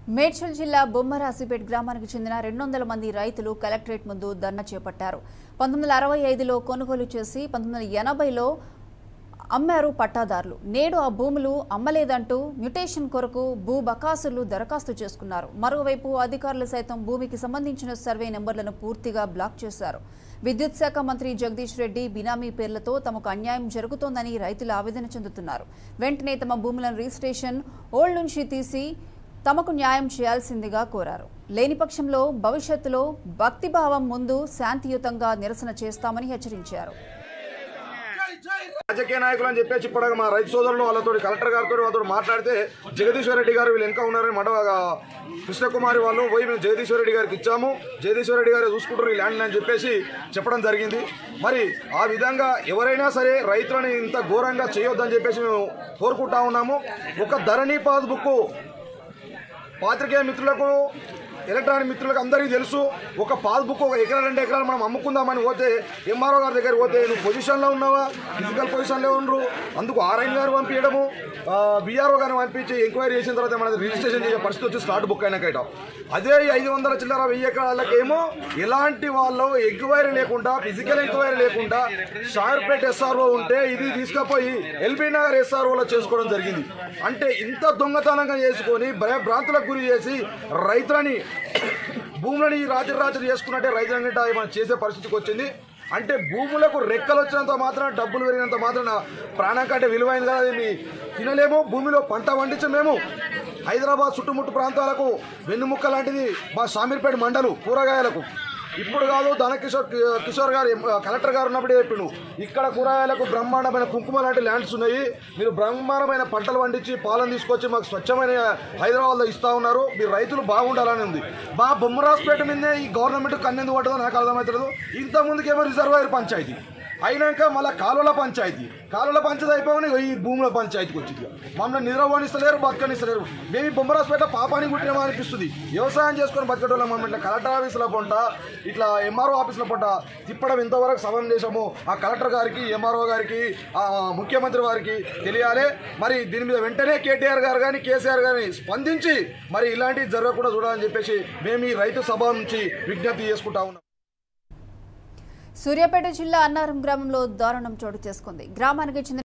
మేడ్చల్ జిల్లా బొమ్మరాసిపేట్ గ్రామానికి చెందిన రెండు వందల మంది రైతులు కలెక్టరేట్ ముందు ధర్నా చేపట్టారు పంతొమ్మిది వందల అరవై ఐదులో కొనుగోలు చేసి పంతొమ్మిది వందల ఎనభైలో అమ్మారు పట్టాదారులు నేడు ఆ భూములు అమ్మలేదంటూ మ్యుటేషన్ కొరకు భూ బకాసులు దరఖాస్తు చేసుకున్నారు మరోవైపు అధికారులు సైతం భూమికి సంబంధించిన సర్వే నెంబర్లను పూర్తిగా బ్లాక్ చేశారు విద్యుత్ శాఖ మంత్రి జగదీష్ రెడ్డి బినామీ పేర్లతో తమకు అన్యాయం జరుగుతోందని రైతులు ఆవేదన చెందుతున్నారు వెంటనే తమ భూములను రిజిస్ట్రేషన్ ఓల్డ్ నుంచి తీసి తమకు న్యాయం చేయాల్సిందిగా కోరారు లేని పక్షంలో భవిష్యత్తులో భక్తిభావం ముందు శాంతియుతంగా నిరసన చేస్తామని హెచ్చరించారు రాజకీయ నాయకులు అని చెప్పేసి ఇప్పుడు మా రైతు సోదరులు వాళ్ళతో కలెక్టర్ గారితో వాళ్ళతో మాట్లాడితే జగదీశ్వర్ రెడ్డి గారు వీళ్ళు వెనక ఉన్నారని మండవ కృష్ణకుమారి వాళ్ళు పోయి మేము జగదీశ్వర్ రెడ్డి గారికి ఇచ్చాము జగదీశ్వర్ రెడ్డి గారు చూసుకుంటారు ఈ ల్యాండ్ అని చెప్పేసి చెప్పడం జరిగింది మరి ఆ విధంగా ఎవరైనా సరే రైతులని ఇంత ఘోరంగా చేయొద్దని చెప్పేసి మేము కోరుకుంటా ఉన్నాము ఒక ధరణి పాస్ బుక్ పాత్రికేయ మిత్రులకు ఎలక్ట్రానిక్ మిత్రులకు అందరికీ తెలుసు ఒక పాస్బుక్ ఒక ఎకరా రెండు ఎకరాలు మనం అమ్ముకుందామని పోతే ఎంఆర్ఓ గారి దగ్గర పోతే నువ్వు పొజిషన్లో ఉన్నావా ఫిజికల్ పొజిషన్లో ఉండరు అందుకు ఆర్ఐన్ గారు పంపించడము బీఆర్ఓ గారిని పంపించి ఎంక్వైరీ చేసిన తర్వాత మనది రిజిస్ట్రేషన్ చేసే పరిస్థితి వచ్చి స్టార్ట్ బుక్ అయినాకట అదే ఈ ఐదు వందల చిల్లర వెయ్యి ఎకరాలకేమో ఎలాంటి వాళ్ళు ఎంక్వైరీ లేకుండా ఫిజికల్ ఎంక్వైరీ లేకుండా షార్పేట్ ఎస్ఆర్ఓ ఉంటే ఇది తీసుకుపోయి ఎల్బీ నగర్ ఎస్ఆర్ఓలో చేసుకోవడం జరిగింది అంటే ఇంత దొంగతనంగా చేసుకొని భయభ్రాంతులకు గురి చేసి రైతులని భూములని రాత్రి రాత్రి చేసుకున్నట్టే రైతులన్నిట మనం చేసే పరిస్థితికి వచ్చింది అంటే భూములకు రెక్కలు వచ్చినంత మాత్రం డబ్బులు పెరిగినంత మాత్రం ప్రాణం కంటే విలువైంది కదా అది తినలేము భూమిలో పంట పండించమేము హైదరాబాద్ చుట్టుముట్టు ప్రాంతాలకు వెన్నుముక్క లాంటిది మా షామీర్పేట మండలు కూరగాయలకు ఇప్పుడు కాదు ధనకిషోర్ కిషోర్ గారు ఎం- కలెక్టర్ గారు ఉన్నప్పుడే చెప్పిండు ఇక్కడ కూరగాయలకు బ్రహ్మాండమైన కుంకుమ లాంటి ల్యాండ్స్ ఉన్నాయి మీరు బ్రహ్మాండమైన పంటలు పండించి పాలను తీసుకొచ్చి మాకు స్వచ్ఛమైన హైదరాబాద్లో ఇస్తా ఉన్నారు మీరు రైతులు బాగుండాలని ఉంది మా బొమ్మరాజపేట మీదే ఈ గవర్నమెంట్ కన్నెందుకు పట్టదో నాకు అర్థమవుతుంది ఇంత ముందుకేమో రిజర్వాయర్ పంచాయతీ అయినాక మళ్ళీ కాలువల పంచాయతీ కాలువల పంచాయతీ అయిపోయి ఈ భూముల పంచాయతీకి వచ్చింది మమ్మల్ని నిద్రపోనిస్తలేరు బతకనిస్తలేరు మేము ఈ బొమ్మరాజపేట పాపానికి పుట్టినామా అనిపిస్తుంది వ్యవసాయం చేసుకొని బతకటోళ్ళం మనం ఇట్లా కలెక్టర్ ఆఫీసుల పొంట ఇట్లా ఎంఆర్ఓ ఆఫీసుల పొంట తిప్పడం ఇంతవరకు సభం చేసాము ఆ కలెక్టర్ గారికి ఎంఆర్ఓ గారికి ఆ ముఖ్యమంత్రి వారికి తెలియాలి మరి దీని మీద వెంటనే కేటీఆర్ గారు కానీ కేసీఆర్ గారిని స్పందించి మరి ఇలాంటివి జరగకుండా చూడాలని చెప్పేసి మేము ఈ రైతు సభ నుంచి విజ్ఞప్తి చేసుకుంటా ఉన్నాం సూర్యాపేట జిల్లా అన్నారం గ్రామంలో దారుణం చోటు చేసుకుంది గ్రామానికి చెందిన